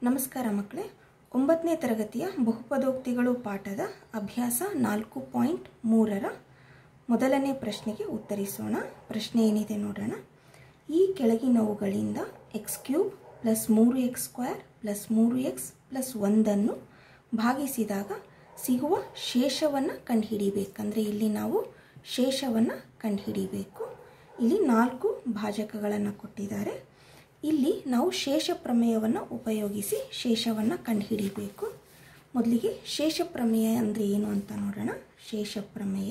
ನಮಸ್ಕಾರ ಮಕ್ಕಳೇ ಒಂಬತ್ತನೇ ತರಗತಿಯ ಬಹುಪದೋಕ್ತಿಗಳು ಪಾಠದ ಅಭ್ಯಾಸ ನಾಲ್ಕು ಪಾಯಿಂಟ್ ಮೂರರ ಮೊದಲನೇ ಪ್ರಶ್ನೆಗೆ ಉತ್ತರಿಸೋಣ ಪ್ರಶ್ನೆ ಏನಿದೆ ನೋಡೋಣ ಈ ಕೆಳಗಿನವುಗಳಿಂದ ಎಕ್ಸ್ ಕ್ಯೂಬ್ ಪ್ಲಸ್ ಮೂರು ಎಕ್ಸ್ ಸ್ಕ್ವೇರ್ ಪ್ಲಸ್ ಮೂರು ಎಕ್ಸ್ ಪ್ಲಸ್ ಒಂದನ್ನು ಭಾಗಿಸಿದಾಗ ಸಿಗುವ ಶೇಷವನ್ನು ಕಂಡುಹಿಡಿಬೇಕಂದ್ರೆ ಇಲ್ಲಿ ನಾವು ಶೇಷವನ್ನು ಕಂಡುಹಿಡಿಬೇಕು ಇಲ್ಲಿ ನಾಲ್ಕು ಭಾಜಕಗಳನ್ನು ಕೊಟ್ಟಿದ್ದಾರೆ ಇಲ್ಲಿ ನಾವು ಶೇಷ ಪ್ರಮೇಯವನ್ನು ಉಪಯೋಗಿಸಿ ಶೇಷವನ್ನು ಕಂಡುಹಿಡಿಬೇಕು ಮೊದಲಿಗೆ ಶೇಷ ಪ್ರಮೇಯ ಅಂದರೆ ಏನು ಅಂತ ನೋಡೋಣ ಶೇಷ ಪ್ರಮೇಯ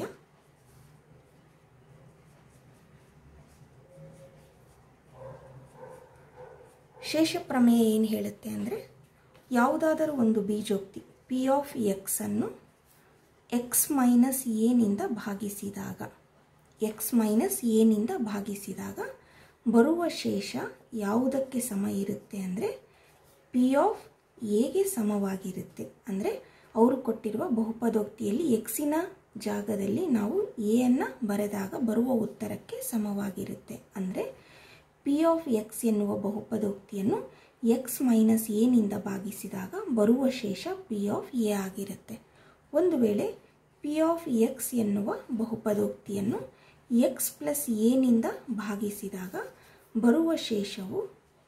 ಶೇಷ ಪ್ರಮೇಯ ಏನು ಹೇಳುತ್ತೆ ಅಂದರೆ ಯಾವುದಾದರೂ ಒಂದು ಬೀಜೋಕ್ತಿ ಪಿ ಆಫ್ ಎಕ್ಸ್ ಅನ್ನು ಎಕ್ಸ್ ಮೈನಸ್ ಎನಿಂದ ಭಾಗಿಸಿದಾಗ ಎಕ್ಸ್ ಮೈನಸ್ ಎನಿಂದ ಭಾಗಿಸಿದಾಗ ಬರುವ ಶೇಷ ಯಾವುದಕ್ಕೆ ಸಮ ಇರುತ್ತೆ ಅಂದರೆ ಪಿ ಆಫ್ ಎಗೆ ಸಮವಾಗಿರುತ್ತೆ ಅಂದರೆ ಅವರು ಕೊಟ್ಟಿರುವ ಬಹುಪದೋಕ್ತಿಯಲ್ಲಿ ಎಕ್ಸಿನ ಜಾಗದಲ್ಲಿ ನಾವು ಎಯನ್ನು ಬರೆದಾಗ ಬರುವ ಉತ್ತರಕ್ಕೆ ಸಮವಾಗಿರುತ್ತೆ ಅಂದರೆ ಪಿ ಆಫ್ ಎಕ್ಸ್ ಎನ್ನುವ ಬಹುಪದೋಕ್ತಿಯನ್ನು ಎಕ್ಸ್ ಮೈನಸ್ ಎನಿಂದ ಭಾಗಿಸಿದಾಗ ಬರುವ ಶೇಷ ಪಿ ಆಫ್ ಎ ಆಗಿರುತ್ತೆ ಒಂದು ವೇಳೆ ಪಿ ಆಫ್ ಎಕ್ಸ್ ಎನ್ನುವ ಬಹುಪದೋಕ್ತಿಯನ್ನು ಎಕ್ಸ್ ಪ್ಲಸ್ ಎನಿಂದ ಭಾಗಿಸಿದಾಗ ಬರುವ ಶೇಷವು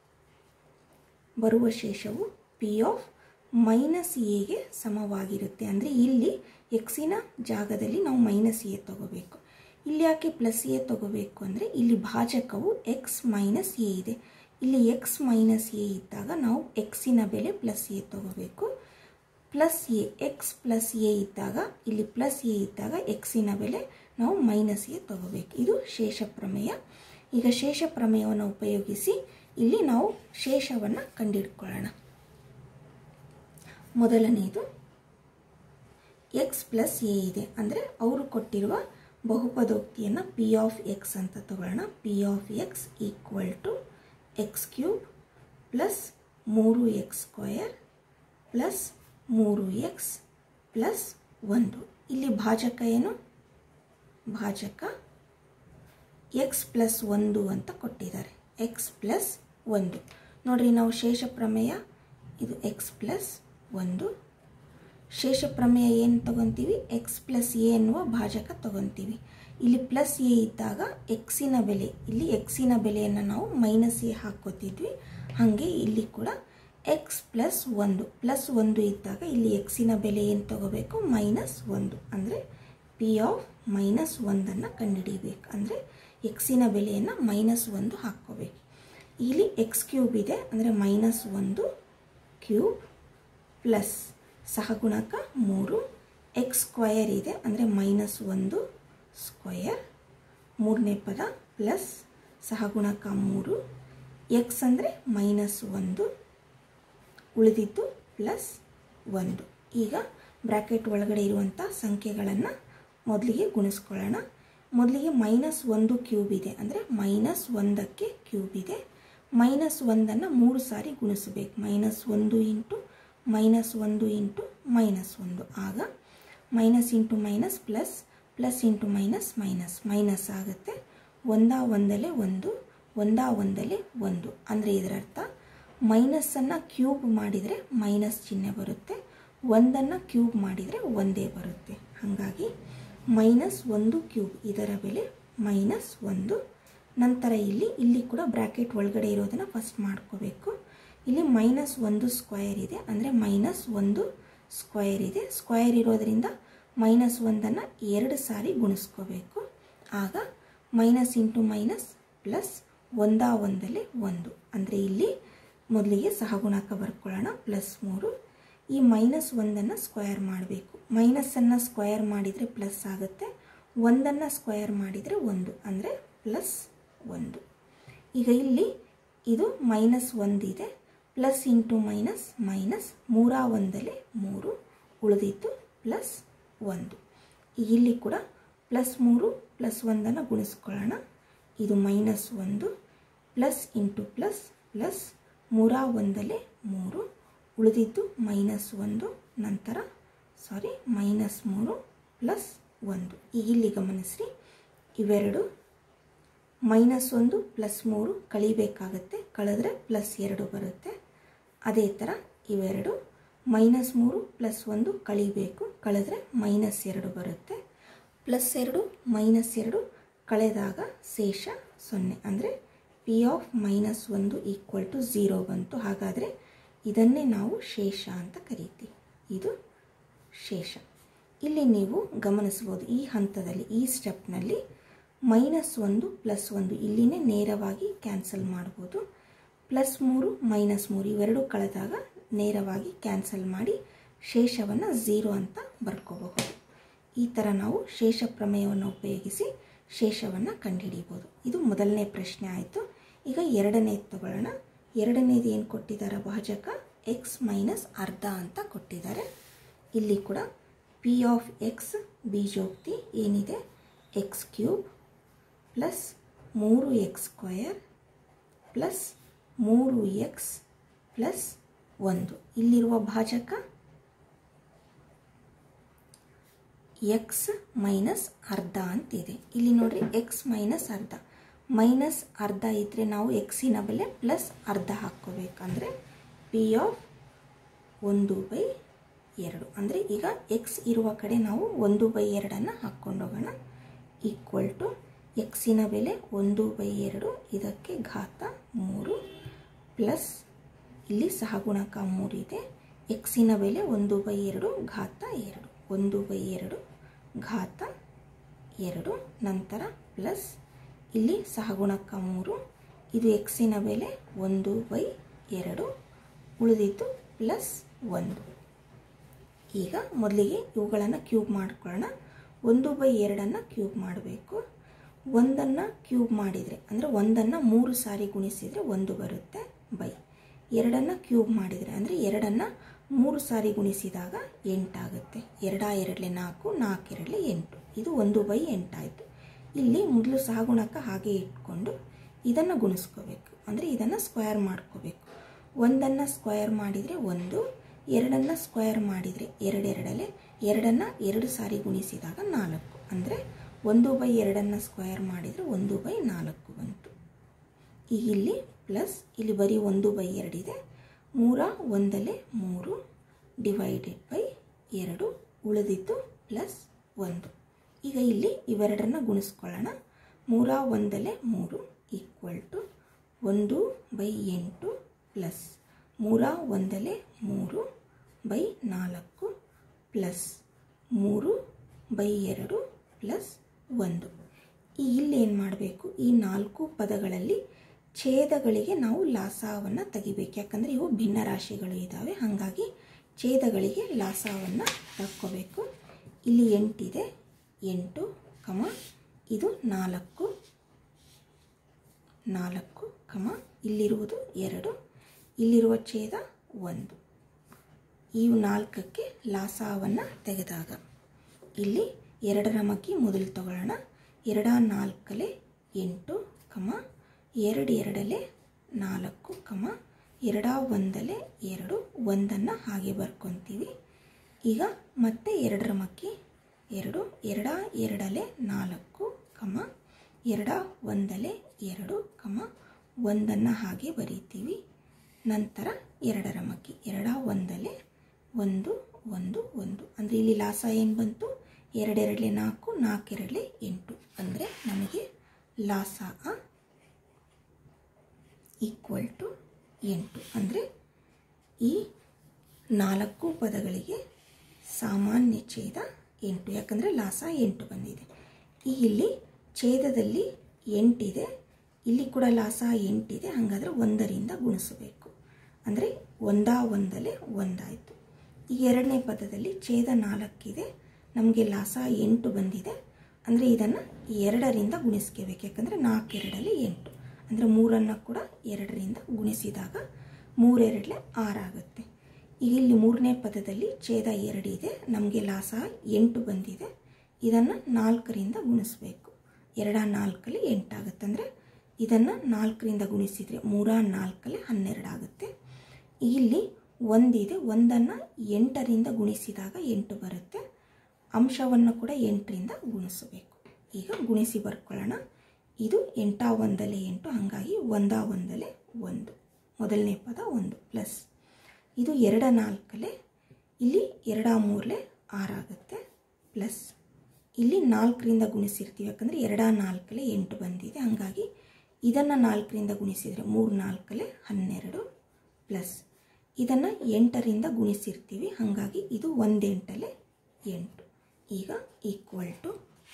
ಬರುವ ಶೇಷವು ಪಿ ಆಫ್ ಮೈನಸ್ ಎಗೆ ಸಮವಾಗಿರುತ್ತೆ ಅಂದರೆ ಇಲ್ಲಿ ಎಕ್ಸಿನ ಜಾಗದಲ್ಲಿ ನಾವು ಮೈನಸ್ ಎ ತಗೋಬೇಕು ಇಲ್ಲಿ ಯಾಕೆ ಪ್ಲಸ್ ಎ ತಗೋಬೇಕು ಅಂದರೆ ಇಲ್ಲಿ ಭಾಜಕವು ಎಕ್ಸ್ ಮೈನಸ್ ಎ ಇದೆ ಇಲ್ಲಿ ಎಕ್ಸ್ ಮೈನಸ್ ಎ ಇದ್ದಾಗ ನಾವು ಎಕ್ಸಿನ ಬೆಲೆ ಪ್ಲಸ್ ಎ ತಗೋಬೇಕು plus a x plus a ಇದ್ದಾಗ ಇಲ್ಲಿ ಪ್ಲಸ್ ಎ ಇದ್ದಾಗ ಎಕ್ಸಿನ ಬೆಲೆ ನಾವು ಮೈನಸ್ ಎ ತಗೋಬೇಕು ಇದು ಶೇಷ ಪ್ರಮೇಯ ಈಗ ಶೇಷ ಪ್ರಮೇಯವನ್ನು ಉಪಯೋಗಿಸಿ ಇಲ್ಲಿ ನಾವು ಶೇಷವನ್ನು ಕಂಡುಹಿಡ್ಕೊಳ್ಳೋಣ ಮೊದಲನೆಯದು ಎಕ್ಸ್ ಪ್ಲಸ್ ಎ ಇದೆ ಅಂದರೆ ಅವರು ಕೊಟ್ಟಿರುವ ಬಹುಪದೋಕ್ತಿಯನ್ನು ಪಿ ಆಫ್ ಎಕ್ಸ್ ಅಂತ ತಗೊಳ್ಳೋಣ p of x equal to x cube plus ಮೂರು ಎಕ್ಸ್ ಸ್ಕ್ವಯರ್ ಪ್ಲಸ್ ಮೂರು ಎಕ್ಸ್ ಪ್ಲಸ್ ಒಂದು ಇಲ್ಲಿ ಭಾಜಕ ಏನು ಭಾಜಕ ಎಕ್ಸ್ ಪ್ಲಸ್ ಒಂದು ಅಂತ ಕೊಟ್ಟಿದ್ದಾರೆ ಎಕ್ಸ್ ಪ್ಲಸ್ ಒಂದು ನೋಡಿರಿ ನಾವು ಶೇಷ ಪ್ರಮೇಯ ಇದು ಎಕ್ಸ್ ಪ್ಲಸ್ ಒಂದು ಶೇಷ ಪ್ರಮೇಯ ಏನು ತಗೊತೀವಿ ಎಕ್ಸ್ ಪ್ಲಸ್ ಎ ಎನ್ನುವ ಭಾಜಕ ತಗೊತೀವಿ ಇಲ್ಲಿ ಪ್ಲಸ್ ಎ ಇದ್ದಾಗ ಎಕ್ಸಿನ ಬೆಲೆ ಇಲ್ಲಿ ಎಕ್ಸಿನ ಬೆಲೆಯನ್ನು ನಾವು ಮೈನಸ್ ಎ ಹಾಕ್ಕೋತಿದ್ವಿ ಹಾಗೆ ಇಲ್ಲಿ ಕೂಡ ಎಕ್ಸ್ ಪ್ಲಸ್ ಒಂದು ಪ್ಲಸ್ ಒಂದು ಇದ್ದಾಗ ಇಲ್ಲಿ ಎಕ್ಸಿನ ಬೆಲೆ ಏನು ತಗೋಬೇಕು ಮೈನಸ್ ಒಂದು ಅಂದರೆ ಪಿ ಆಫ್ ಮೈನಸ್ ಒಂದನ್ನು ಕಂಡುಹಿಡಿಬೇಕು ಅಂದರೆ ಎಕ್ಸಿನ ಬೆಲೆಯನ್ನು ಮೈನಸ್ ಒಂದು ಹಾಕ್ಕೋಬೇಕು ಇಲ್ಲಿ ಎಕ್ಸ್ ಕ್ಯೂಬ್ ಇದೆ ಅಂದರೆ ಮೈನಸ್ ಒಂದು ಕ್ಯೂಬ್ ಪ್ಲಸ್ ಸಹಗುಣಕ ಮೂರು ಎಕ್ಸ್ ಸ್ಕ್ವಯರ್ ಇದೆ ಅಂದರೆ ಮೈನಸ್ ಒಂದು ಸ್ಕ್ವಯರ್ ಮೂರನೇ ಪದ ಪ್ಲಸ್ ಸಹಗುಣಕ ಮೂರು ಎಕ್ಸ್ ಅಂದರೆ ಮೈನಸ್ ಒಂದು ಉಳಿದಿದ್ದು ಪ್ಲಸ್ ಒಂದು ಈಗ ಬ್ರ್ಯಾಕೆಟ್ ಒಳಗಡೆ ಇರುವಂಥ ಸಂಖ್ಯೆಗಳನ್ನು ಮೊದಲಿಗೆ ಗುಣಿಸ್ಕೊಳ್ಳೋಣ ಮೊದಲಿಗೆ ಮೈನಸ್ ಒಂದು ಕ್ಯೂಬ್ ಇದೆ ಅಂದರೆ ಮೈನಸ್ ಒಂದಕ್ಕೆ ಕ್ಯೂಬ್ ಇದೆ ಮೈನಸ್ ಒಂದನ್ನು ಮೂರು ಸಾರಿ ಗುಣಿಸಬೇಕು ಮೈನಸ್ ಒಂದು ಇಂಟು ಮೈನಸ್ ಒಂದು ಇಂಟು ಮೈನಸ್ ಒಂದು ಆಗ minus into minus plus plus into minus minus minus ಆಗುತ್ತೆ ಒಂದಾ ಒಂದಲೇ ಒಂದು ಒಂದಾ ಒಂದಲೇ ಒಂದು ಅಂದರೆ ಇದರರ್ಥ ಮೈನಸ್ಸನ್ನು ಕ್ಯೂಬ್ ಮಾಡಿದರೆ ಮೈನಸ್ ಚಿಹ್ನೆ ಬರುತ್ತೆ ಒಂದನ್ನು ಕ್ಯೂಬ್ ಮಾಡಿದರೆ ಒಂದೇ ಬರುತ್ತೆ ಹಾಗಾಗಿ ಮೈನಸ್ ಒಂದು ಕ್ಯೂಬ್ ಇದರ ಬೆಲೆ ಮೈನಸ್ ಒಂದು ನಂತರ ಇಲ್ಲಿ ಇಲ್ಲಿ ಕೂಡ ಬ್ರ್ಯಾಕೆಟ್ ಒಳಗಡೆ ಇರೋದನ್ನು ಫಸ್ಟ್ ಮಾಡ್ಕೋಬೇಕು ಇಲ್ಲಿ ಮೈನಸ್ ಒಂದು ಸ್ಕ್ವಯರ್ ಇದೆ ಅಂದರೆ ಮೈನಸ್ ಒಂದು ಸ್ಕ್ವಯರ್ ಇದೆ ಸ್ಕ್ವಯರ್ ಇರೋದರಿಂದ ಮೈನಸ್ ಒಂದನ್ನು ಎರಡು ಸಾರಿ ಗುಣಿಸ್ಕೋಬೇಕು ಆಗ ಮೈನಸ್ ಇಂಟು ಮೈನಸ್ ಪ್ಲಸ್ ಒಂದಾ ಒಂದಲೇ ಒಂದು ಅಂದರೆ ಇಲ್ಲಿ ಮೊದಲಿಗೆ ಸಹಗುಣಕ ಬರ್ಕೊಳ್ಳೋಣ ಪ್ಲಸ್ ಮೂರು ಈ ಮೈನಸ್ ಒಂದನ್ನು ಸ್ಕ್ವಯರ್ ಮಾಡಬೇಕು ಮೈನಸ್ಸನ್ನು ಸ್ಕ್ವಯರ್ ಮಾಡಿದರೆ ಪ್ಲಸ್ ಆಗುತ್ತೆ ಒಂದನ್ನು ಸ್ಕ್ವಯರ್ ಮಾಡಿದರೆ ಒಂದು ಅಂದರೆ ಪ್ಲಸ್ ಒಂದು ಈಗ ಇಲ್ಲಿ ಇದು ಮೈನಸ್ ಒಂದಿದೆ ಪ್ಲಸ್ ಇಂಟು ಮೈನಸ್ ಮೈನಸ್ ಮೂರ ಒಂದಲೇ ಮೂರು ಉಳಿದಿತ್ತು ಪ್ಲಸ್ ಒಂದು ಈಗ ಇಲ್ಲಿ ಕೂಡ ಪ್ಲಸ್ ಮೂರು ಪ್ಲಸ್ ಒಂದನ್ನು ಗುಣಿಸ್ಕೊಳ್ಳೋಣ ಇದು ಮೈನಸ್ ಒಂದು ಪ್ಲಸ್ ಇಂಟು ಪ್ಲಸ್ ಪ್ಲಸ್ ಮೂರ ಒಂದಲೇ ಮೂರು ಉಳಿದಿದ್ದು ಮೈನಸ್ ಒಂದು ನಂತರ ಸಾರಿ ಮೈನಸ್ ಮೂರು ಪ್ಲಸ್ ಒಂದು ಈಗ ಇಲ್ಲಿ ಗಮನಿಸ್ರಿ ಇವೆರಡು ಮೈನಸ್ ಒಂದು ಪ್ಲಸ್ ಮೂರು ಕಳಿಬೇಕಾಗತ್ತೆ ಕಳೆದ್ರೆ ಪ್ಲಸ್ ಎರಡು ಬರುತ್ತೆ ಅದೇ ಥರ ಇವೆರಡು ಮೈನಸ್ ಮೂರು ಪ್ಲಸ್ ಒಂದು ಕಳಿಬೇಕು ಕಳೆದ್ರೆ ಮೈನಸ್ ಎರಡು ಬರುತ್ತೆ ಪ್ಲಸ್ ಎರಡು ಮೈನಸ್ ಎರಡು ಕಳೆದಾಗ ಶೇಷ ಸೊನ್ನೆ ಅಂದರೆ ಪಿ ಆಫ್ ಮೈನಸ್ ಒಂದು ಈಕ್ವಲ್ ಟು ಝೀರೋ ಬಂತು ಹಾಗಾದರೆ ಇದನ್ನೇ ನಾವು ಶೇಷ ಅಂತ ಕರಿತೀವಿ ಇದು ಶೇಷ ಇಲ್ಲಿ ನೀವು ಗಮನಿಸ್ಬೋದು ಈ ಹಂತದಲ್ಲಿ ಈ ಸ್ಟೆಪ್ನಲ್ಲಿ ಮೈನಸ್ ಒಂದು ಪ್ಲಸ್ ಒಂದು ಇಲ್ಲಿನೇ ನೇರವಾಗಿ ಕ್ಯಾನ್ಸಲ್ ಮಾಡ್ಬೋದು ಪ್ಲಸ್ ಮೂರು ಮೈನಸ್ ಮೂರು ಇವೆರಡು ಕಳೆದಾಗ ನೇರವಾಗಿ ಕ್ಯಾನ್ಸಲ್ ಮಾಡಿ ಶೇಷವನ್ನು ಝೀರೋ ಅಂತ ಬರ್ಕೋಬಹುದು ಈ ಥರ ನಾವು ಶೇಷ ಪ್ರಮೇಯವನ್ನು ಉಪಯೋಗಿಸಿ ಶೇಷವನ್ನು ಕಂಡುಹಿಡಿಬೋದು ಇದು ಮೊದಲನೇ ಪ್ರಶ್ನೆ ಆಯಿತು ಈಗ ಎರಡನೇದು ತಗೊಳ್ಳೋಣ ಎರಡನೇದು ಏನು ಕೊಟ್ಟಿದ್ದಾರೆ ಭಾಜಕ ಎಕ್ಸ್ ಮೈನಸ್ ಅರ್ಧ ಅಂತ ಕೊಟ್ಟಿದ್ದಾರೆ ಇಲ್ಲಿ ಕೂಡ ಪಿ ಆಫ್ ಎಕ್ಸ್ ಬೀಜೋಕ್ತಿ ಏನಿದೆ ಎಕ್ಸ್ ಕ್ಯೂಬ್ ಪ್ಲಸ್ ಮೂರು ಎಕ್ಸ್ ಸ್ಕ್ವಯರ್ ಪ್ಲಸ್ ಮೂರು ಎಕ್ಸ್ ಪ್ಲಸ್ ಒಂದು ಇಲ್ಲಿರುವ ಭಾಜಕ ಎಕ್ಸ್ ಮೈನಸ್ ಅರ್ಧ ಅಂತಿದೆ ಇಲ್ಲಿ ನೋಡಿರಿ ಎಕ್ಸ್ ಮೈನಸ್ ಅರ್ಧ ಮೈನಸ್ ಅರ್ಧ ಇದ್ದರೆ ನಾವು ಎಕ್ಸಿನ ಬೆಲೆ ಪ್ಲಸ್ ಅರ್ಧ ಹಾಕ್ಕೋಬೇಕಂದ್ರೆ ಪಿ ಆಫ್ ಒಂದು ಬೈ ಎರಡು ಅಂದರೆ ಈಗ ಎಕ್ಸ್ ಇರುವ ಕಡೆ ನಾವು ಒಂದು ಬೈ ಎರಡನ್ನು ಹಾಕ್ಕೊಂಡೋಗೋಣ ಈಕ್ವಲ್ ಟು ಎಕ್ಸಿನ ಬೆಲೆ ಒಂದು ಬೈ ಎರಡು ಇದಕ್ಕೆ ಘಾತ ಮೂರು ಪ್ಲಸ್ ಇಲ್ಲಿ ಸಹಗುಣಕ ಮೂರಿದೆ ಎಕ್ಸಿನ ಬೆಲೆ ಒಂದು ಬೈ ಎರಡು ಘಾತ ಎರಡು ಒಂದು ಬೈ ಎರಡು ಘಾತ ಎರಡು ನಂತರ ಪ್ಲಸ್ ಇಲ್ಲಿ ಸಹಗುಣಕ ಮೂರು ಇದು ಎಕ್ಸಿನ ಬೆಲೆ ಒಂದು ಬೈ ಎರಡು ಉಳಿದಿದ್ದು ಪ್ಲಸ್ ಒಂದು ಈಗ ಮೊದಲಿಗೆ ಇವುಗಳನ್ನು ಕ್ಯೂಬ್ ಮಾಡ್ಕೊಳ್ಳೋಣ ಒಂದು ಬೈ ಎರಡನ್ನು ಕ್ಯೂಬ್ ಮಾಡಬೇಕು ಒಂದನ್ನು ಕ್ಯೂಬ್ ಮಾಡಿದರೆ ಅಂದರೆ ಒಂದನ್ನು ಮೂರು ಸಾರಿ ಗುಣಿಸಿದರೆ ಒಂದು ಬರುತ್ತೆ ಬೈ ಎರಡನ್ನು ಕ್ಯೂಬ್ ಮಾಡಿದರೆ ಅಂದರೆ ಎರಡನ್ನು ಮೂರು ಸಾರಿ ಗುಣಿಸಿದಾಗ ಎಂಟಾಗುತ್ತೆ ಎರಡ ಎರಡಲೆ ನಾಲ್ಕು ನಾಲ್ಕು ಎರಡಲೆ ಎಂಟು ಇದು ಒಂದು ಬೈ ಎಂಟಾಯಿತು ಇಲ್ಲಿ ಮೊದಲು ಸಹಗುಣಕ ಹಾಗೆ ಇಟ್ಕೊಂಡು ಇದನ್ನು ಗುಣಿಸ್ಕೋಬೇಕು ಅಂದರೆ ಇದನ್ನು ಸ್ಕ್ವಯರ್ ಮಾಡ್ಕೋಬೇಕು ಒಂದನ್ನು ಸ್ಕ್ವಯರ್ ಮಾಡಿದರೆ ಒಂದು ಎರಡನ್ನು ಸ್ಕ್ವಯರ್ ಮಾಡಿದರೆ ಎರಡೆರಡಲೆ ಎರಡನ್ನು ಎರಡು ಸಾರಿ ಗುಣಿಸಿದಾಗ ನಾಲ್ಕು ಅಂದರೆ ಒಂದು ಬೈ ಎರಡನ್ನು ಸ್ಕ್ವಯರ್ ಮಾಡಿದರೆ ಒಂದು ಬೈ ನಾಲ್ಕು ಬಂತು ಈಗ ಇಲ್ಲಿ ಪ್ಲಸ್ ಇಲ್ಲಿ ಬರೀ ಒಂದು ಬೈ ಎರಡಿದೆ ಮೂರ ಒಂದಲೆ ಮೂರು ಡಿವೈಡೆಡ್ ಬೈ ಎರಡು ಉಳಿದಿದ್ದು ಪ್ಲಸ್ ಒಂದು ಈಗ ಇಲ್ಲಿ ಇವೆರಡನ್ನು ಗುಣಿಸ್ಕೊಳ್ಳೋಣ ಮೂರ ಒಂದಲೆ ಮೂರು ಈಕ್ವಲ್ ಟು ಒಂದು ಬೈ ಎಂಟು ಪ್ಲಸ್ ಮೂರ ಒಂದಲೆ ಮೂರು ಬೈ ನಾಲ್ಕು ಪ್ಲಸ್ ಮೂರು ಬೈ ಎರಡು ಪ್ಲಸ್ ಒಂದು ಈ ಇಲ್ಲಿ ಏನು ಮಾಡಬೇಕು ಈ ನಾಲ್ಕು ಪದಗಳಲ್ಲಿ ಛೇದಗಳಿಗೆ ನಾವು ಲಾಸವನ್ನು ತೆಗಿಬೇಕು ಯಾಕಂದರೆ ಇವು ಭಿನ್ನ ರಾಶಿಗಳು ಇದ್ದಾವೆ ಹಾಗಾಗಿ ಛೇದಗಳಿಗೆ ಲಾಸವನ್ನು ತಕ್ಕೋಬೇಕು ಇಲ್ಲಿ ಎಂಟಿದೆ ಎಂಟು ಕಮ ಇದು ನಾಲ್ಕು ನಾಲ್ಕು ಕಮ ಇಲ್ಲಿರುವುದು ಎರಡು ಇಲ್ಲಿರುವ ಛೇದ ಒಂದು ಈ ನಾಲ್ಕಕ್ಕೆ ಲಾಸವನ್ನು ತೆಗೆದಾಗ ಇಲ್ಲಿ ಎರಡರ ಮಗ್ಗಿ ಮೊದಲು ತಗೊಳ್ಳೋಣ ಎರಡ ನಾಲ್ಕಲೆ ಎಂಟು ಕಮ ಎರಡು ಎರಡಲೆ ನಾಲ್ಕು ಕಮ ಎರಡ ಒಂದಲೆ ಎರಡು ಒಂದನ್ನು ಹಾಗೆ ಬರ್ಕೊತೀವಿ ಈಗ ಮತ್ತೆ ಎರಡರ ಮಕ್ಕಿ ಎರಡು ಎರಡ ಎರಡಲೆ ನಾಲ್ಕು ಕಮ ಎರಡ ಒಂದಲೆ ಎರಡು ಕಮ ಒಂದನ್ನು ಹಾಗೆ ಬರೀತೀವಿ ನಂತರ ಎರಡರ ಮಕ್ಕಿ ಎರಡ ಒಂದಲೆ ಒಂದು ಒಂದು ಒಂದು ಅಂದರೆ ಇಲ್ಲಿ ಲಾಸ ಏನು ಬಂತು ಎರಡೆರಡಲೆ ನಾಲ್ಕು ನಾಲ್ಕೆರಡಲೆ ಎಂಟು ಅಂದರೆ ನಮಗೆ ಲಾಸ ಈಕ್ವಲ್ ಟು ಎಂಟು ಅಂದರೆ ಈ ನಾಲ್ಕು ಪದಗಳಿಗೆ ಸಾಮಾನ್ಯ ಛೇದ ಎಂಟು ಯಾಕಂದರೆ ಲಾಸ ಎಂಟು ಬಂದಿದೆ ಈಗ ಇಲ್ಲಿ ಛೇದದಲ್ಲಿ ಎಂಟಿದೆ ಇಲ್ಲಿ ಕೂಡ ಲಾಸ ಎಂಟಿದೆ ಹಾಗಾದರೆ ಒಂದರಿಂದ ಗುಣಿಸಬೇಕು ಅಂದರೆ ಒಂದ ಒಂದಲೇ ಒಂದಾಯಿತು ಈಗ ಎರಡನೇ ಪದದಲ್ಲಿ ಛೇದ ನಾಲ್ಕಿದೆ ನಮಗೆ ಲಾಸ ಎಂಟು ಬಂದಿದೆ ಅಂದರೆ ಇದನ್ನು ಎರಡರಿಂದ ಗುಣಿಸ್ಕೋಬೇಕು ಯಾಕಂದರೆ ನಾಲ್ಕೆರಡಲ್ಲಿ ಎಂಟು ಅಂದರೆ ಮೂರನ್ನು ಕೂಡ ಎರಡರಿಂದ ಗುಣಿಸಿದಾಗ ಮೂರೆರಡಲೆ ಆರಾಗುತ್ತೆ ಈಗ ಇಲ್ಲಿ ಮೂರನೇ ಪದದಲ್ಲಿ ಛೇದ ಎರಡಿದೆ ನಮಗೆ ಲಾಸ ಎಂಟು ಬಂದಿದೆ ಇದನ್ನು ನಾಲ್ಕರಿಂದ ಗುಣಿಸ್ಬೇಕು ಎರಡ ನಾಲ್ಕಲ್ಲಿ ಎಂಟಾಗುತ್ತೆ ಅಂದರೆ ಇದನ್ನು ನಾಲ್ಕರಿಂದ ಗುಣಿಸಿದರೆ ಮೂರ ನಾಲ್ಕಲ್ಲಿ ಹನ್ನೆರಡು ಆಗುತ್ತೆ ಇಲ್ಲಿ ಒಂದಿದೆ ಒಂದನ್ನು ಎಂಟರಿಂದ ಗುಣಿಸಿದಾಗ ಎಂಟು ಬರುತ್ತೆ ಅಂಶವನ್ನು ಕೂಡ ಎಂಟರಿಂದ ಗುಣಿಸಬೇಕು ಈಗ ಗುಣಿಸಿ ಬರ್ಕೊಳ್ಳೋಣ ಇದು ಎಂಟ ಒಂದಲೆ ಎಂಟು ಹಾಗಾಗಿ ಒಂದ ಒಂದಲೆ ಒಂದು ಮೊದಲನೇ ಪದ ಒಂದು ಪ್ಲಸ್ ಇದು ಎರಡ ನಾಲ್ಕಲೆ ಇಲ್ಲಿ ಎರಡ ಮೂರಲೆ ಆರಾಗುತ್ತೆ ಪ್ಲಸ್ ಇಲ್ಲಿ ನಾಲ್ಕರಿಂದ ಗುಣಿಸಿರ್ತೀವಿ ಯಾಕಂದರೆ ಎರಡ ನಾಲ್ಕಲೆ ಎಂಟು ಬಂದಿದೆ ಹಾಗಾಗಿ ಇದನ್ನು ನಾಲ್ಕರಿಂದ ಗುಣಿಸಿದರೆ ಮೂರು ನಾಲ್ಕಲೆ ಹನ್ನೆರಡು ಪ್ಲಸ್ ಇದನ್ನು ಎಂಟರಿಂದ ಗುಣಿಸಿರ್ತೀವಿ ಹಾಗಾಗಿ ಇದು ಒಂದೆಂಟಲೆ ಎಂಟು ಈಗ ಈಕ್ವಲ್ ಟು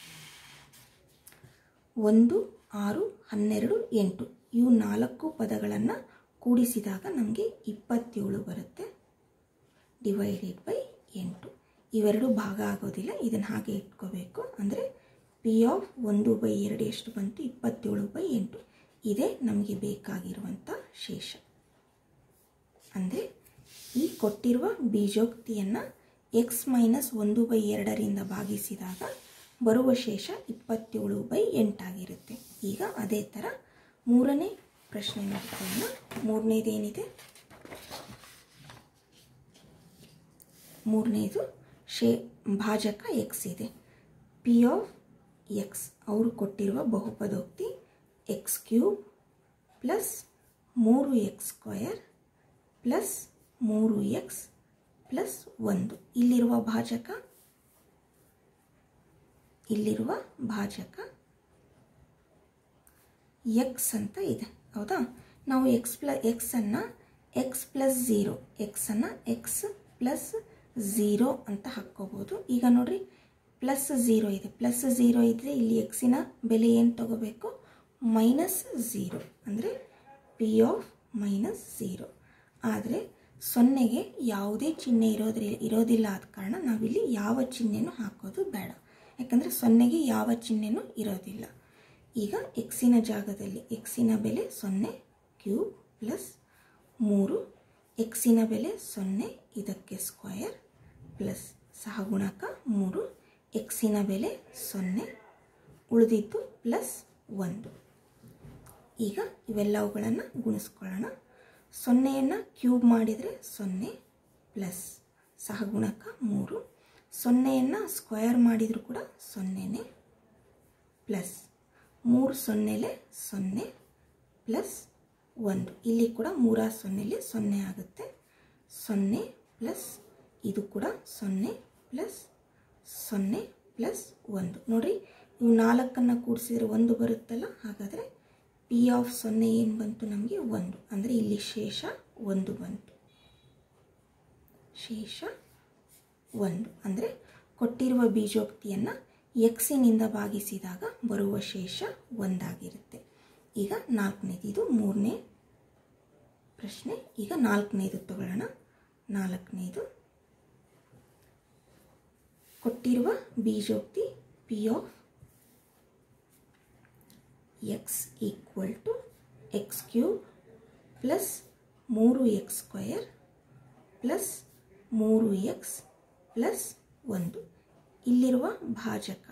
ಒಂದು ಆರು ಹನ್ನೆರಡು ಎಂಟು ಇವು ನಾಲ್ಕು ಪದಗಳನ್ನು ಕೂಡಿಸಿದಾಗ ನಮಗೆ ಇಪ್ಪತ್ತೇಳು ಬರುತ್ತೆ ಡಿವೈಡೆಡ್ ಬೈ ಎಂಟು ಇವೆರಡು ಭಾಗ ಆಗೋದಿಲ್ಲ ಇದನ್ನು ಹಾಗೆ ಇಟ್ಕೋಬೇಕು ಅಂದರೆ ಪಿ ಆಫ್ ಒಂದು ಬೈ ಎರಡು ಎಷ್ಟು ಬಂತು ಇಪ್ಪತ್ತೇಳು ಬೈ ಎಂಟು ಇದೇ ನಮಗೆ ಬೇಕಾಗಿರುವಂಥ ಶೇಷ ಅಂದರೆ ಈ ಕೊಟ್ಟಿರುವ ಬೀಜೋಕ್ತಿಯನ್ನು ಎಕ್ಸ್ ಮೈನಸ್ ಒಂದು ಬೈ ಎರಡರಿಂದ ಭಾಗಿಸಿದಾಗ ಬರುವ ಶೇಷ ಇಪ್ಪತ್ತೇಳು ಬೈ ಎಂಟಾಗಿರುತ್ತೆ ಈಗ ಅದೇ ಥರ ಮೂರನೇ ಪ್ರಶ್ನೆ ನೋಡ್ಕೊಳ್ಳೋಣ ಮೂರನೇದೇನಿದೆ ಮೂರನೇದು ಶೇ ಭಾಜಕ ಎಕ್ಸ್ ಇದೆ ಪಿ ಆಫ್ ಎಕ್ಸ್ ಅವರು ಕೊಟ್ಟಿರುವ ಬಹುಪದೋಕ್ತಿ ಎಕ್ಸ್ ಕ್ಯೂಬ್ ಪ್ಲಸ್ ಮೂರು ಎಕ್ಸ್ ಸ್ಕ್ವಯರ್ ಪ್ಲಸ್ ಮೂರು ಎಕ್ಸ್ ಪ್ಲಸ್ ಒಂದು ಇಲ್ಲಿರುವ ಭಾಜಕ ಇಲ್ಲಿರುವ ಭಾಜಕ ಎಕ್ಸ್ ಅಂತ ಇದೆ ಹೌದಾ ನಾವು ಎಕ್ಸ್ ಪ್ಲ ಎಕ್ಸನ್ನು ಎಕ್ಸ್ ಪ್ಲಸ್ ಝೀರೋ ಎಕ್ಸನ್ನು ಎಕ್ಸ್ ಪ್ಲಸ್ ಝೀರೋ ಅಂತ ಹಾಕ್ಕೋಬೋದು ಈಗ ನೋಡ್ರಿ ಪ್ಲಸ್ ಝೀರೋ ಇದೆ ಪ್ಲಸ್ ಝೀರೋ ಇದ್ದರೆ ಇಲ್ಲಿ ಎಕ್ಸಿನ ಬೆಲೆ ಏನು ತಗೋಬೇಕು ಮೈನಸ್ ಝೀರೋ ಅಂದರೆ ಪಿ ಆಫ್ ಮೈನಸ್ ಝೀರೋ ಆದರೆ ಸೊನ್ನೆಗೆ ಯಾವುದೇ ಚಿಹ್ನೆ ಇರೋದ್ರಿ ಇರೋದಿಲ್ಲ ಆದ ಕಾರಣ ನಾವಿಲ್ಲಿ ಯಾವ ಚಿಹ್ನೆನೂ ಹಾಕೋದು ಬೇಡ ಯಾಕಂದರೆ ಸೊನ್ನೆಗೆ ಯಾವ ಚಿಹ್ನೆನೂ ಇರೋದಿಲ್ಲ ಈಗ ಎಕ್ಸಿನ ಜಾಗದಲ್ಲಿ ಎಕ್ಸಿನ ಬೆಲೆ ಸೊನ್ನೆ ಕ್ಯೂಬ್ ಪ್ಲಸ್ ಮೂರು ಎಕ್ಸಿನ ಬೆಲೆ ಸೊನ್ನೆ ಇದಕ್ಕೆ ಸ್ಕ್ವಯರ್ ಪ್ಲಸ್ ಸಹಗುಣಕ ಮೂರು ಎಕ್ಸಿನ ಬೆಲೆ ಸೊನ್ನೆ ಉಳಿದಿದ್ದು ಪ್ಲಸ್ ಒಂದು ಈಗ ಇವೆಲ್ಲವುಗಳನ್ನು ಗುಣಿಸ್ಕೊಳ್ಳೋಣ ಸೊನ್ನೆಯನ್ನು ಕ್ಯೂಬ್ ಮಾಡಿದರೆ ಸೊನ್ನೆ ಪ್ಲಸ್ ಸಹಗುಣಕ ಮೂರು ಸೊನ್ನೆಯನ್ನು ಸ್ಕ್ವಯರ್ ಮಾಡಿದರೂ ಕೂಡ ಸೊನ್ನೆನೇ ಪ್ಲಸ್ ಮೂರು ಸೊನ್ನೆಲೆ ಸೊನ್ನೆ ಪ್ಲಸ್ ಒಂದು ಇಲ್ಲಿ ಕೂಡ ಮೂರ ಸೊನ್ನೆಲೆ ಸೊನ್ನೆ ಆಗುತ್ತೆ ಸೊನ್ನೆ ಪ್ಲಸ್ ಇದು ಕೂಡ ಸೊನ್ನೆ ಪ್ಲಸ್ ಸೊನ್ನೆ ಪ್ಲಸ್ ಒಂದು ನೋಡಿರಿ ಇವು ನಾಲ್ಕನ್ನು ಕೂಡಿಸಿದ್ರೆ ಒಂದು ಬರುತ್ತಲ್ಲ ಹಾಗಾದರೆ ಪಿ ಆಫ್ ಸೊನ್ನೆ ಏನು ಬಂತು ನಮಗೆ ಒಂದು ಅಂದರೆ ಇಲ್ಲಿ ಶೇಷ ಒಂದು ಬಂತು ಶೇಷ ಒಂದು ಅಂದರೆ ಕೊಟ್ಟಿರುವ ಬೀಜೋಕ್ತಿಯನ್ನು ಎಕ್ಸಿನಿಂದ ಭಾಗಿಸಿದಾಗ ಬರುವ ಶೇಷ ಒಂದಾಗಿರುತ್ತೆ ಈಗ ನಾಲ್ಕನೇದು ಇದು ಮೂರನೇ ಪ್ರಶ್ನೆ ಈಗ ನಾಲ್ಕನೇದು ತಗೊಳ್ಳೋಣ ನಾಲ್ಕನೇದು ಕೊಟ್ಟಿರುವ ಬೀಜೋಕ್ತಿ p of x equal to x cube plus ಮೂರು ಎಕ್ಸ್ ಸ್ಕ್ವಯರ್ ಪ್ಲಸ್ ಮೂರು ಎಕ್ಸ್ ಪ್ಲಸ್ ಒಂದು ಇಲ್ಲಿರುವ ಭಾಜಕ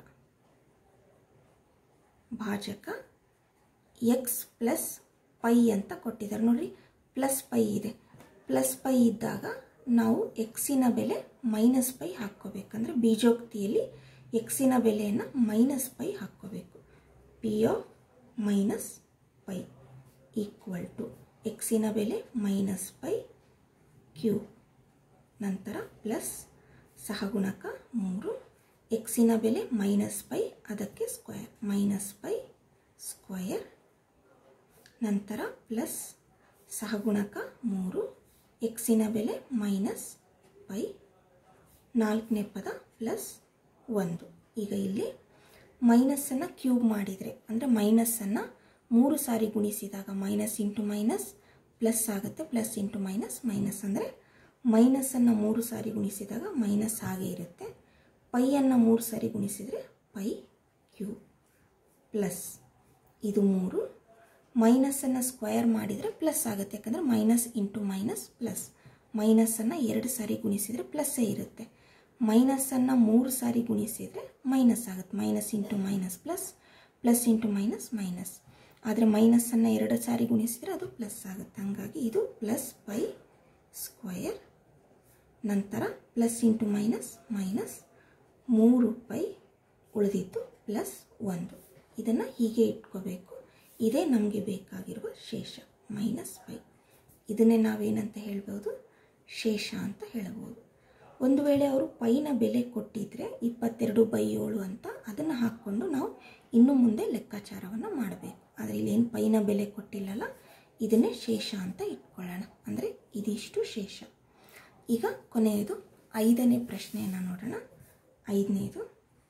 ಭಾಜಕ ಎಕ್ಸ್ ಪ್ಲಸ್ ಪೈ ಅಂತ ಕೊಟ್ಟಿದ್ದಾರೆ ನೋಡ್ರಿ ಪ್ಲಸ್ ಪೈ ಇದೆ ಪ್ಲಸ್ ಪೈ ಇದ್ದಾಗ ನಾವು ಎಕ್ಸಿನ ಬೆಲೆ ಮೈನಸ್ ಪೈ ಹಾಕ್ಕೋಬೇಕಂದ್ರೆ ಬೀಜೋಕ್ತಿಯಲ್ಲಿ ಎಕ್ಸಿನ ಬೆಲೆಯನ್ನು ಮೈನಸ್ ಪೈ ಹಾಕ್ಕೋಬೇಕು p of minus pi equal to ಎಕ್ಸಿನ ಬೆಲೆ ಮೈನಸ್ ಪೈ ಕ್ಯೂ ನಂತರ ಪ್ಲಸ್ ಸಹಗುಣಕ ಮೂರು ಎಕ್ಸಿನ ಬೆಲೆ ಮೈನಸ್ ಪೈ ಅದಕ್ಕೆ ಸ್ಕ್ವಯರ್ ಮೈನಸ್ ಪೈ ಸ್ಕ್ವಯರ್ ನಂತರ ಪ್ಲಸ್ ಸಹಗುಣಕ ಮೂರು ಎಕ್ಸಿನ ಬೆಲೆ ಮೈನಸ್ ಪೈ ನಾಲ್ಕನೇ ಪದ ಪ್ಲಸ್ ಒಂದು ಈಗ ಇಲ್ಲಿ ಮೈನಸ್ಸನ್ನು ಕ್ಯೂಬ್ ಮಾಡಿದರೆ ಅಂದರೆ ಮೈನಸ್ಸನ್ನು ಮೂರು ಸಾರಿ ಗುಣಿಸಿದಾಗ ಮೈನಸ್ ಇಂಟು ಮೈನಸ್ ಪ್ಲಸ್ ಆಗುತ್ತೆ ಪ್ಲಸ್ ಇಂಟು ಮೈನಸ್ ಮೈನಸ್ ಅಂದರೆ ಮೈನಸ್ಸನ್ನು ಮೂರು ಸಾರಿ ಗುಣಿಸಿದಾಗ ಮೈನಸ್ ಹಾಗೆ ಇರುತ್ತೆ ಪೈಯನ್ನು ಮೂರು ಸಾರಿ ಗುಣಿಸಿದರೆ ಪೈ ಕ್ಯೂ ಪ್ಲಸ್ ಇದು ಮೂರು ಮೈನಸ್ಸನ್ನು ಸ್ಕ್ವಯರ್ ಮಾಡಿದರೆ ಪ್ಲಸ್ ಆಗುತ್ತೆ ಯಾಕಂದರೆ ಮೈನಸ್ ಇಂಟು ಮೈನಸ್ ಪ್ಲಸ್ ಮೈನಸ್ಸನ್ನು ಎರಡು ಸಾರಿ ಗುಣಿಸಿದರೆ ಪ್ಲಸ್ಸೇ ಇರುತ್ತೆ ಮೈನಸ್ಸನ್ನು ಮೂರು ಸಾರಿ ಗುಣಿಸಿದರೆ ಮೈನಸ್ ಆಗುತ್ತೆ minus into minus plus plus into minus minus ಆದರೆ ಮೈನಸ್ಸನ್ನು ಎರಡು ಸಾರಿ ಗುಣಿಸಿದರೆ ಅದು ಪ್ಲಸ್ ಆಗುತ್ತೆ ಹಾಗಾಗಿ ಇದು ಪ್ಲಸ್ ಪೈ ಸ್ಕ್ವಯರ್ ನಂತರ ಪ್ಲಸ್ ಇಂಟು ಮೈನಸ್ ಮೈನಸ್ ಮೂರು ಪೈ ಉಳಿದಿದ್ದು ಪ್ಲಸ್ ಒಂದು ಇದನ್ನು ಹೀಗೆ ಇಟ್ಕೋಬೇಕು ಇದೇ ನಮಗೆ ಬೇಕಾಗಿರುವ ಶೇಷ ಮೈನಸ್ ಪೈ ಇದನ್ನೇ ನಾವೇನಂತ ಹೇಳ್ಬೋದು ಶೇಷ ಅಂತ ಹೇಳಬಹುದು ಒಂದು ವೇಳೆ ಅವರು ಪೈನ ಬೆಲೆ ಕೊಟ್ಟಿದ್ರೆ ಇಪ್ಪತ್ತೆರಡು ಬೈ ಏಳು ಅಂತ ಅದನ್ನು ಹಾಕ್ಕೊಂಡು ನಾವು ಇನ್ನು ಮುಂದೆ ಲೆಕ್ಕಾಚಾರವನ್ನು ಮಾಡಬೇಕು ಆದರೆ ಇಲ್ಲೇನು ಪೈನ ಬೆಲೆ ಕೊಟ್ಟಿಲ್ಲಲ್ಲ ಇದನ್ನೇ ಶೇಷ ಅಂತ ಇಟ್ಕೊಳ್ಳೋಣ ಅಂದರೆ ಇದಿಷ್ಟು ಶೇಷ ಈಗ ಕೊನೆಯದು ಐದನೇ ಪ್ರಶ್ನೆಯನ್ನು ನೋಡೋಣ ಐದನೇದು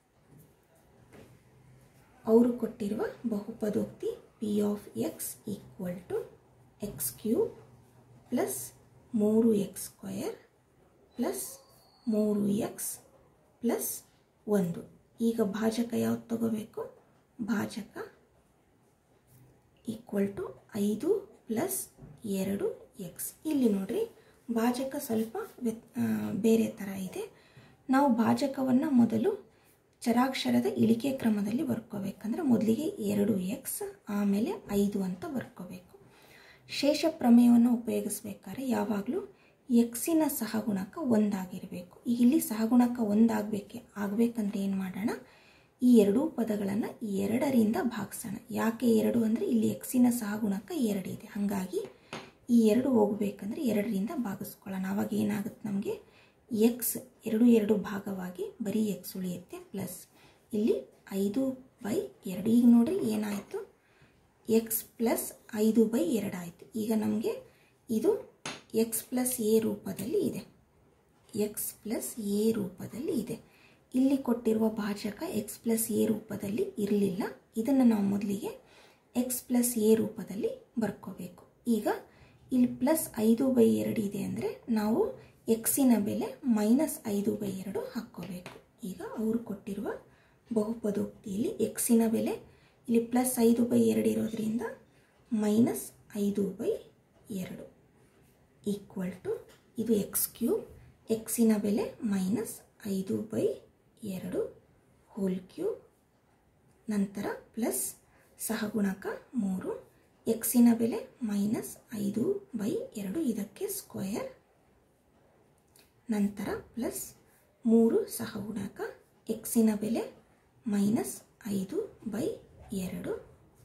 ಅವರು ಕೊಟ್ಟಿರುವ ಬಹುಪದೋಕ್ತಿ p of x equal to x cube plus ಮೂರು ಎಕ್ಸ್ ಸ್ಕ್ವಯರ್ ಪ್ಲಸ್ ಮೂರು ಎಕ್ಸ್ ಪ್ಲಸ್ ಒಂದು ಈಗ ಭಾಜಕ ಯಾವ್ದು ತಗೋಬೇಕು ಭಾಜಕ ಈಕ್ವಲ್ ಟು ಐದು ಪ್ಲಸ್ ಎರಡು ಎಕ್ಸ್ ಇಲ್ಲಿ ನೋಡ್ರಿ ಭಾಜಕ ಸ್ವಲ್ಪ ವ್ಯತ್ ಆ, ಬೇರೆ ಥರ ಇದೆ ನಾವು ಭಾಜಕವನ್ನು ಮೊದಲು ಚರಾಕ್ಷರದ ಇಳಿಕೆ ಕ್ರಮದಲ್ಲಿ ಬರ್ಕೋಬೇಕಂದ್ರೆ ಮೊದಲಿಗೆ ಎರಡು ಎಕ್ಸ್ ಆಮೇಲೆ ಐದು ಅಂತ ಬರ್ಕೋಬೇಕು ಶೇಷ ಪ್ರಮೇಯವನ್ನು ಉಪಯೋಗಿಸ್ಬೇಕಾದ್ರೆ ಯಾವಾಗಲೂ ಎಕ್ಸಿನ ಸಹಗುಣಕ ಒಂದಾಗಿರಬೇಕು ಈಗ ಇಲ್ಲಿ ಸಹಗುಣಕ ಒಂದಾಗಬೇಕೆ ಆಗಬೇಕಂದ್ರೆ ಏನು ಮಾಡೋಣ ಈ ಎರಡೂ ಪದಗಳನ್ನು ಎರಡರಿಂದ ಭಾಗಿಸೋಣ ಯಾಕೆ ಎರಡು ಅಂದರೆ ಇಲ್ಲಿ ಎಕ್ಸಿನ ಸಹಗುಣಕ ಎರಡಿದೆ ಹಾಗಾಗಿ ಈ ಎರಡು ಹೋಗ್ಬೇಕಂದ್ರೆ ಎರಡರಿಂದ ಭಾಗಿಸ್ಕೊಳ್ಳೋಣ ಆವಾಗ ಏನಾಗುತ್ತೆ ನಮಗೆ ಎಕ್ಸ್ ಎರಡು ಎರಡು ಭಾಗವಾಗಿ ಬರೀ ಎಕ್ಸ್ ಉಳಿಯುತ್ತೆ ಪ್ಲಸ್ ಇಲ್ಲಿ ಐದು ಬೈ ಎರಡು ಈಗ ನೋಡ್ರಿ ಏನಾಯಿತು ಎಕ್ಸ್ ಪ್ಲಸ್ ಐದು ಬೈ ಎರಡಾಯಿತು ಈಗ ನಮಗೆ ಇದು ಎಕ್ಸ್ ಪ್ಲಸ್ ಎ ರೂಪದಲ್ಲಿ ಇದೆ ಎಕ್ಸ್ ಪ್ಲಸ್ ಎ ರೂಪದಲ್ಲಿ ಇದೆ ಇಲ್ಲಿ ಕೊಟ್ಟಿರುವ ಭಾಜಕ ಎಕ್ಸ್ ಪ್ಲಸ್ ಎ ರೂಪದಲ್ಲಿ ಇರಲಿಲ್ಲ ಇದನ್ನು ನಾವು ಮೊದಲಿಗೆ ಎಕ್ಸ್ ಪ್ಲಸ್ ಎ ರೂಪದಲ್ಲಿ ಬರ್ಕೋಬೇಕು ಈಗ ಇಲ್ಲಿ ಪ್ಲಸ್ ಐದು ಬೈ ಎರಡು ಇದೆ ಅಂದರೆ ನಾವು ಎಕ್ಸಿನ ಬೆಲೆ ಮೈನಸ್ ಐದು ಬೈ ಎರಡು ಹಾಕ್ಕೋಬೇಕು ಈಗ ಅವರು ಕೊಟ್ಟಿರುವ ಬಹುಪದೋಕ್ತಿಯಲ್ಲಿ ಎಕ್ಸಿನ ಬೆಲೆ ಇಲ್ಲಿ ಪ್ಲಸ್ ಐದು ಬೈ ಎರಡು ಇರೋದ್ರಿಂದ ಮೈನಸ್ ಐದು ಬೈ ಎರಡು ಈಕ್ವಲ್ ಟು ಇದು ಎಕ್ಸ್ ಕ್ಯೂಬ್ ಎಕ್ಸಿನ ಬೆಲೆ ಮೈನಸ್ ಐದು ಬೈ ಎರಡು ಹೋಲ್ ಕ್ಯೂಬ್ ನಂತರ ಪ್ಲಸ್ ಸಹಗುಣಕ ಮೂರು ಎಕ್ಸಿನ ಬೆಲೆ ಮೈನಸ್ ಐದು ಬೈ ಎರಡು ಇದಕ್ಕೆ ಸ್ಕ್ವಯರ್ ನಂತರ ಪ್ಲಸ್ ಮೂರು ಸಹಗುಣಕ ಎಕ್ಸಿನ ಬೆಲೆ ಮೈನಸ್ ಐದು ಬೈ ಎರಡು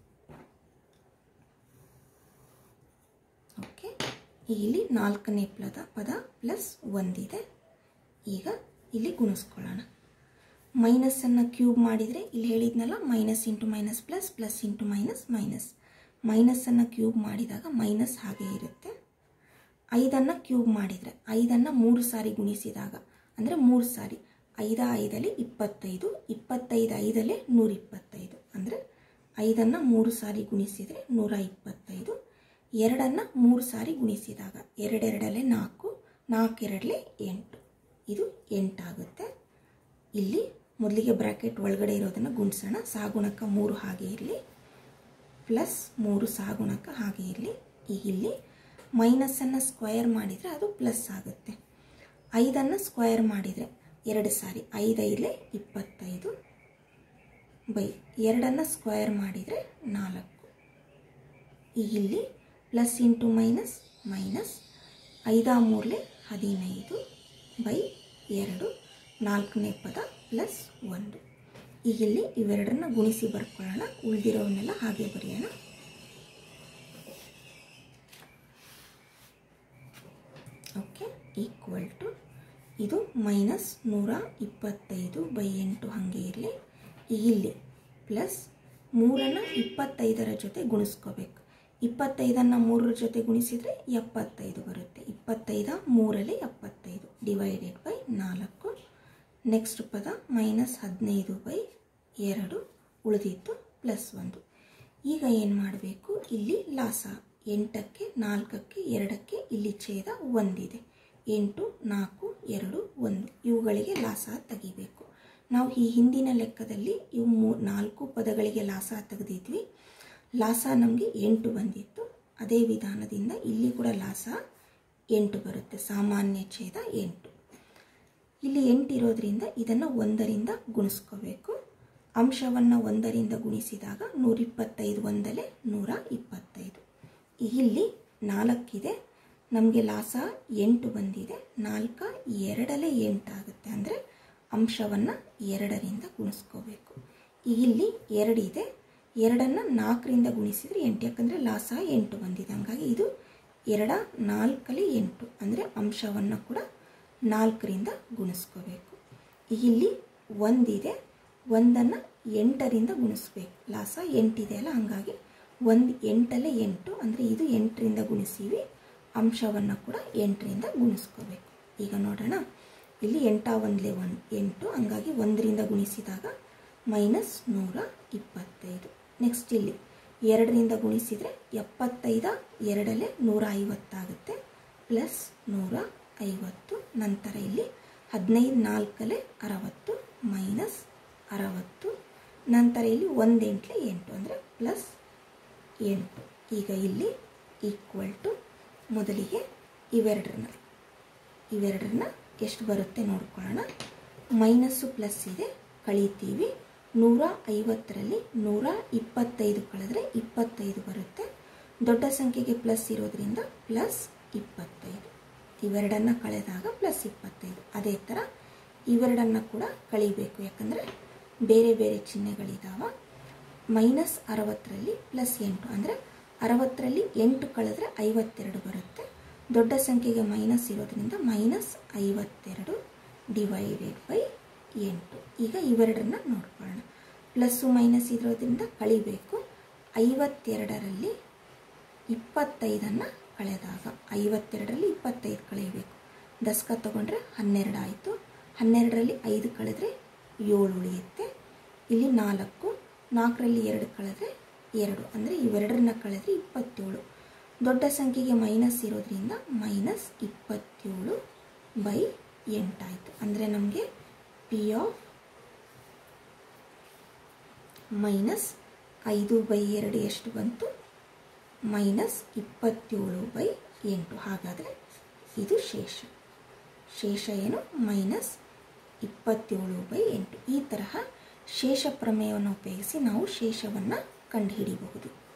ಓಕೆ ಇಲ್ಲಿ ನಾಲ್ಕನೇ ಪದ ಪದ ಪ್ಲಸ್ ಒಂದಿದೆ ಈಗ ಇಲ್ಲಿ ಗುಣಿಸ್ಕೊಳ್ಳೋಣ ಮೈನಸನ್ನು ಕ್ಯೂಬ್ ಮಾಡಿದರೆ ಇಲ್ಲಿ ಹೇಳಿದ್ನಲ್ಲ minus into minus plus plus into minus minus ಮೈನಸನ್ನು ಕ್ಯೂಬ್ ಮಾಡಿದಾಗ ಮೈನಸ್ ಹಾಗೆ ಇರುತ್ತೆ ಐದನ್ನು ಕ್ಯೂಬ್ ಮಾಡಿದರೆ ಐದನ್ನು ಮೂರು ಸಾರಿ ಗುಣಿಸಿದಾಗ ಅಂದರೆ ಮೂರು ಸಾರಿ ಐದ ಐದಲ್ಲಿ ಇಪ್ಪತ್ತೈದು ಇಪ್ಪತ್ತೈದು ಐದಲ್ಲೇ ನೂರ ಇಪ್ಪತ್ತೈದು ಅಂದರೆ ಐದನ್ನು ಮೂರು ಸಾರಿ ಗುಣಿಸಿದರೆ ನೂರ ಇಪ್ಪತ್ತೈದು ಎರಡನ್ನು ಮೂರು ಸಾರಿ ಗುಣಿಸಿದಾಗ ಎರಡೆರಡಲ್ಲೇ ನಾಲ್ಕು ನಾಲ್ಕೆರಡಲೇ ಎಂಟು ಇದು ಎಂಟಾಗುತ್ತೆ ಇಲ್ಲಿ ಮೊದಲಿಗೆ ಬ್ರ್ಯಾಕೆಟ್ ಒಳಗಡೆ ಇರೋದನ್ನು ಗುಣಿಸೋಣ ಸಾಗುಣಕ ಮೂರು ಹಾಗೆ ಇರಲಿ ಪ್ಲಸ್ ಮೂರು ಸಾಗುಣಕ ಹಾಗೆ ಇರಲಿ ಈಗ ಇಲ್ಲಿ ಮೈನಸನ್ನು ಸ್ಕ್ವಯರ್ ಮಾಡಿದರೆ ಅದು ಪ್ಲಸ್ ಆಗುತ್ತೆ ಐದನ್ನು ಸ್ಕ್ವಯರ್ ಮಾಡಿದರೆ ಎರಡು ಸಾರಿ ಐದೈದಲೇ ಇಪ್ಪತ್ತೈದು ಬೈ ಎರಡನ್ನು ಸ್ಕ್ವಯರ್ ಮಾಡಿದರೆ ನಾಲ್ಕು ಈಗ ಇಲ್ಲಿ ಪ್ಲಸ್ ಇಂಟು ಮೈನಸ್ ಮೈನಸ್ ಐದ ಮೂರಲೆ ಹದಿನೈದು ಬೈ ಎರಡು ನಾಲ್ಕನೇ ಪದ ಪ್ಲಸ್ ಒಂದು ಈಗ ಇಲ್ಲಿ ಇವೆರಡನ್ನ ಗುಣಿಸಿ ಬರ್ಕೊಳ್ಳೋಣ ಉಳಿದಿರೋವನ್ನೆಲ್ಲ ಹಾಗೆ ಬರೆಯೋಣ ಓಕೆ ಈಕ್ವಲ್ ಟು ಇದು ಮೈನಸ್ ನೂರ ಇಪ್ಪತ್ತೈದು ಬೈ ಎಂಟು ಹಾಗೆ ಇರಲಿ ಇಲ್ಲಿ ಪ್ಲಸ್ ಮೂರನ್ನು ಇಪ್ಪತ್ತೈದರ ಜೊತೆ ಗುಣಿಸ್ಕೋಬೇಕು ಇಪ್ಪತ್ತೈದನ್ನು ಮೂರರ ಜೊತೆ ಗುಣಿಸಿದರೆ ಎಪ್ಪತ್ತೈದು ಬರುತ್ತೆ ಇಪ್ಪತ್ತೈದ ಮೂರಲ್ಲಿ ಎಪ್ಪತ್ತೈದು ಡಿವೈಡೆಡ್ ಬೈ ನಾಲ್ಕು ನೆಕ್ಸ್ಟ್ ಪದ ಮೈನಸ್ ಹದಿನೈದು ಬೈ ಎರಡು ಉಳಿದಿತ್ತು ಪ್ಲಸ್ ಒಂದು ಈಗ ಏನು ಮಾಡಬೇಕು ಇಲ್ಲಿ ಲಾಸ ಎಂಟಕ್ಕೆ ನಾಲ್ಕಕ್ಕೆ ಎರಡಕ್ಕೆ ಇಲ್ಲಿ ಛೇದ ಒಂದಿದೆ ಎಂಟು ನಾಲ್ಕು ಎರಡು ಒಂದು ಇವುಗಳಿಗೆ ಲಾಸ ತೆಗಿಬೇಕು ನಾವು ಈ ಹಿಂದಿನ ಲೆಕ್ಕದಲ್ಲಿ ಇವು ಮೂ ನಾಲ್ಕು ಪದಗಳಿಗೆ ಲಾಸ ತೆಗೆದಿದ್ವಿ ಲಾಸ ನಮಗೆ ಎಂಟು ಬಂದಿತ್ತು ಅದೇ ವಿಧಾನದಿಂದ ಇಲ್ಲಿ ಕೂಡ ಲಾಸ ಎಂಟು ಬರುತ್ತೆ ಸಾಮಾನ್ಯ ಛೇದ ಎಂಟು ಇಲ್ಲಿ ಎಂಟು ಇರೋದ್ರಿಂದ ಇದನ್ನು ಒಂದರಿಂದ ಗುಣಿಸ್ಕೋಬೇಕು ಅಂಶವನ್ನು ಒಂದರಿಂದ ಗುಣಿಸಿದಾಗ ನೂರಿಪ್ಪತ್ತೈದು ಒಂದಲೇ ನೂರ ಇಪ್ಪತ್ತೈದು ಇಲ್ಲಿ ನಾಲ್ಕಿದೆ ನಮಗೆ ಲಾಸ ಎಂಟು ಬಂದಿದೆ ನಾಲ್ಕ ಎರಡಲೇ ಎಂಟಾಗುತ್ತೆ ಅಂದರೆ ಅಂಶವನ್ನು ಎರಡರಿಂದ ಗುಣಿಸ್ಕೋಬೇಕು ಇಲ್ಲಿ ಎರಡಿದೆ ಎರಡನ್ನು ನಾಲ್ಕರಿಂದ ಗುಣಿಸಿದರೆ ಎಂಟು ಯಾಕಂದರೆ ಲಾಸ ಎಂಟು ಬಂದಿದೆ ಹಾಗಾಗಿ ಇದು ಎರಡ ನಾಲ್ಕಲ್ಲಿ ಎಂಟು ಅಂದರೆ ಅಂಶವನ್ನು ಕೂಡ ನಾಲ್ಕರಿಂದ ಗುಣಿಸ್ಕೋಬೇಕು ಈಗ ಇಲ್ಲಿ ಒಂದಿದೆ ಒಂದನ್ನು ಎಂಟರಿಂದ ಗುಣಿಸ್ಬೇಕು ಲಾಸ ಎಂಟಿದೆ ಅಲ್ಲ ಹಾಗಾಗಿ ಒಂದು ಎಂಟಲ್ಲೇ ಎಂಟು ಅಂದರೆ ಇದು ಎಂಟರಿಂದ ಗುಣಿಸೀವಿ ಅಂಶವನ್ನು ಕೂಡ ಎಂಟರಿಂದ ಗುಣಿಸ್ಕೋಬೇಕು ಈಗ ನೋಡೋಣ ಇಲ್ಲಿ ಎಂಟ ಒಂದಲೇ ಒಂದು ಎಂಟು ಹಂಗಾಗಿ ಒಂದರಿಂದ ಗುಣಿಸಿದಾಗ ಮೈನಸ್ ನೂರ ಇಪ್ಪತ್ತೈದು ನೆಕ್ಸ್ಟ್ ಇಲ್ಲಿ ಎರಡರಿಂದ ಗುಣಿಸಿದರೆ ಎಪ್ಪತ್ತೈದ ಎರಡಲ್ಲೇ ನೂರ ಐವತ್ತಾಗುತ್ತೆ ಪ್ಲಸ್ ನೂರ ಐವತ್ತು ನಂತರ ಇಲ್ಲಿ ಹದಿನೈದು ನಾಲ್ಕಲ್ಲೇ ಅರವತ್ತು ಮೈನಸ್ ಅರವತ್ತು ನಂತರ ಇಲ್ಲಿ ಒಂದು ಎಂಟ್ಲೆ ಎಂಟು ಅಂದರೆ ಪ್ಲಸ್ ಎಂಟು ಈಗ ಇಲ್ಲಿ ಈಕ್ವಲ್ ಟು ಮೊದಲಿಗೆ ಇವೆರಡರನ್ನ ಇವೆರಡರನ್ನ ಎಷ್ಟು ಬರುತ್ತೆ ನೋಡ್ಕೊಳ್ಳೋಣ ಮೈನಸ್ಸು ಪ್ಲಸ್ ಇದೆ ಕಳೀತೀವಿ ನೂರ ಐವತ್ತರಲ್ಲಿ ನೂರ ಇಪ್ಪತ್ತೈದು ಕಳೆದ್ರೆ ಇಪ್ಪತ್ತೈದು ಬರುತ್ತೆ ದೊಡ್ಡ ಸಂಖ್ಯೆಗೆ ಪ್ಲಸ್ ಇರೋದ್ರಿಂದ ಪ್ಲಸ್ ಇಪ್ಪತ್ತೈದು ಇವೆರಡನ್ನು ಕಳೆದಾಗ ಪ್ಲಸ್ ಇಪ್ಪತ್ತೈದು ಅದೇ ಥರ ಇವೆರಡನ್ನು ಕೂಡ ಕಳಿಬೇಕು ಯಾಕಂದರೆ ಬೇರೆ ಬೇರೆ ಚಿಹ್ನೆಗಳಿದಾವ ಮೈನಸ್ ಅರವತ್ತರಲ್ಲಿ ಪ್ಲಸ್ ಎಂಟು ಅಂದರೆ ಅರವತ್ತರಲ್ಲಿ ಎಂಟು ಕಳೆದ್ರೆ ಐವತ್ತೆರಡು ಬರುತ್ತೆ ದೊಡ್ಡ ಸಂಖ್ಯೆಗೆ ಮೈನಸ್ ಇರೋದ್ರಿಂದ ಮೈನಸ್ ಐವತ್ತೆರಡು ಡಿವೈಡೆಡ್ ಬೈ ಎಂಟು ಈಗ ಇವೆರಡನ್ನ ನೋಡ್ಕೊಳ್ಳೋಣ ಪ್ಲಸ್ಸು ಮೈನಸ್ ಇರೋದ್ರಿಂದ ಕಳಿಬೇಕು ಐವತ್ತೆರಡರಲ್ಲಿ ಇಪ್ಪತ್ತೈದನ್ನು ಕಳೆದಾಗ ಐವತ್ತೆರಡರಲ್ಲಿ ಇಪ್ಪತ್ತೈದು ಕಳೆಯಬೇಕು ದಸ್ಕ ತಗೊಂಡ್ರೆ ಹನ್ನೆರಡು ಆಯಿತು ಹನ್ನೆರಡರಲ್ಲಿ ಐದು ಕಳೆದ್ರೆ ಏಳು ಉಳಿಯುತ್ತೆ ಇಲ್ಲಿ ನಾಲ್ಕು ನಾಲ್ಕರಲ್ಲಿ ಎರಡು ಕಳೆದ್ರೆ ಎರಡು ಅಂದರೆ ಇವೆರಡರನ್ನ ಕಳೆದ್ರೆ ಇಪ್ಪತ್ತೇಳು ದೊಡ್ಡ ಸಂಖ್ಯೆಗೆ ಮೈನಸ್ ಇರೋದ್ರಿಂದ ಮೈನಸ್ ಇಪ್ಪತ್ತೇಳು ಬೈ ಎಂಟಾಯಿತು ಅಂದರೆ ನಮಗೆ ಪಿ ಆಫ್ ಮೈನಸ್ ಐದು ಬೈ ಎರಡು ಎಷ್ಟು ಬಂತು ಮೈನಸ್ ಇಪ್ಪತ್ತೇಳು ಬೈ ಎಂಟು ಹಾಗಾದರೆ ಇದು ಶೇಷ ಶೇಷ ಏನು ಮೈನಸ್ ಇಪ್ಪತ್ತೇಳು ಬೈ ಎಂಟು ಈ ತರಹ ಶೇಷ ಪ್ರಮೇಯವನ್ನು ಉಪಯೋಗಿಸಿ ನಾವು ಶೇಷವನ್ನು ಕಂಡುಹಿಡಿಯಬಹುದು